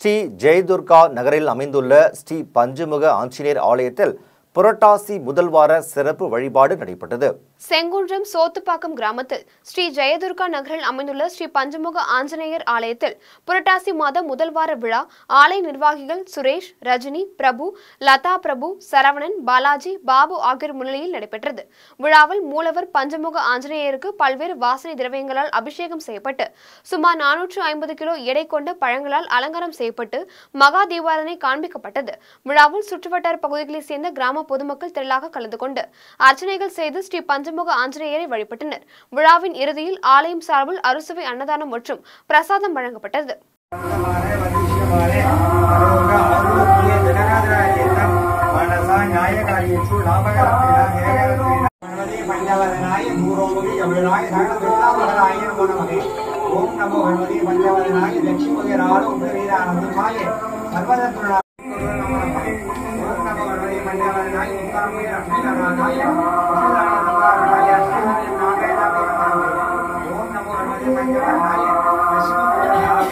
ஸ்ரீ ஜெயதுர்கா நகரில் அமைந்துள்ள ஸ்ரீ பஞ்சமுக ஆஞ்சநேயர் ஆலயத்தில் புரட்டாசி முதல் வார சிறப்பு வழிபாடு நடைபெற்றது செங்குன்றம் சோத்துப்பாக்கம் கிராமத்தில் ஸ்ரீ ஜெயதுர்கா நகரில் அமைந்துள்ள ஸ்ரீ பஞ்சமுக ஆஞ்சநேயர் ஆலயத்தில் புரட்டாசி மாத முதல் வார விழா ஆலய நிர்வாகிகள் சுரேஷ் ரஜினி பிரபு லதா பிரபு சரவணன் பாலாஜி பாபு ஆகியோர் முன்னிலையில் நடைபெற்றது விழாவில் மூலவர் பஞ்சமுக ஆஞ்சநேயருக்கு பல்வேறு வாசனை திரவியங்களால் அபிஷேகம் செய்யப்பட்டு சுமார் நானூற்று ஐம்பது கிலோ எடை கொண்ட பழங்களால் அலங்காரம் செய்யப்பட்டு மகா தீபாரதனை காண்பிக்கப்பட்டது விழாவில் சுற்றுவட்டார பகுதிகளைச் சேர்ந்த கிராம பொதுமக்கள் திரளாக கலந்து கொண்டு அர்ச்சனைகள் செய்து ஸ்ரீ பஞ்சமுக ஆஞ்சநேயரை வழிபட்டனர் விழாவின் இறுதியில் ஆலயம் சார்பில் அறுசுவை அன்னதானம் மற்றும் பிரசாதம் வழங்கப்பட்டது மானே வதிஷ்யமானே அரோக ஆரோக்கிய ஜனகாதராஜேதம் மனசா நியாயகாரியேஷு லாபகரத்தினா கணபதி பஞ்சவதனாய பூரோமுகி கபிலாய சகல விருத்தாமகராய நமோ நமகே ஓம் நமோ கணபதி பஞ்சவதனாய லட்சுமிமுகி ராட உபவீரானந்தமாய சர்வதத்ருணா ஓம் நமோ கணபதி பஞ்சவதனாய உத்தரமுகி லட்சுமிநாராயணாய விஷ்ணுநாராயணாய ஸ்ரீஹரி நாராயணாய ஓம் நமோ கணபதி பஞ்சவதனாய லட்சுமிமுகி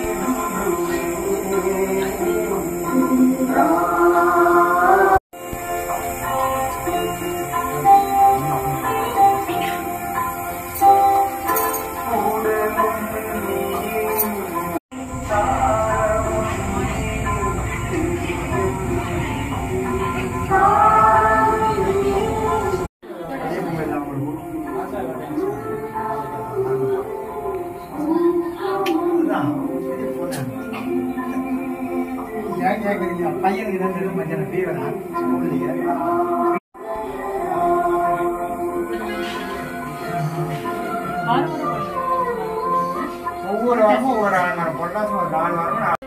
ஏன் கேக்குறீங்க பையனுக்கு ரெண்டு மத்தியான ஃபீவரா ஸ்கூல்ல ஒவ்வொரு வாரமும் ஒவ்வொரு ஆள் பொட்டாசம் ஒரு நாலு வாரம்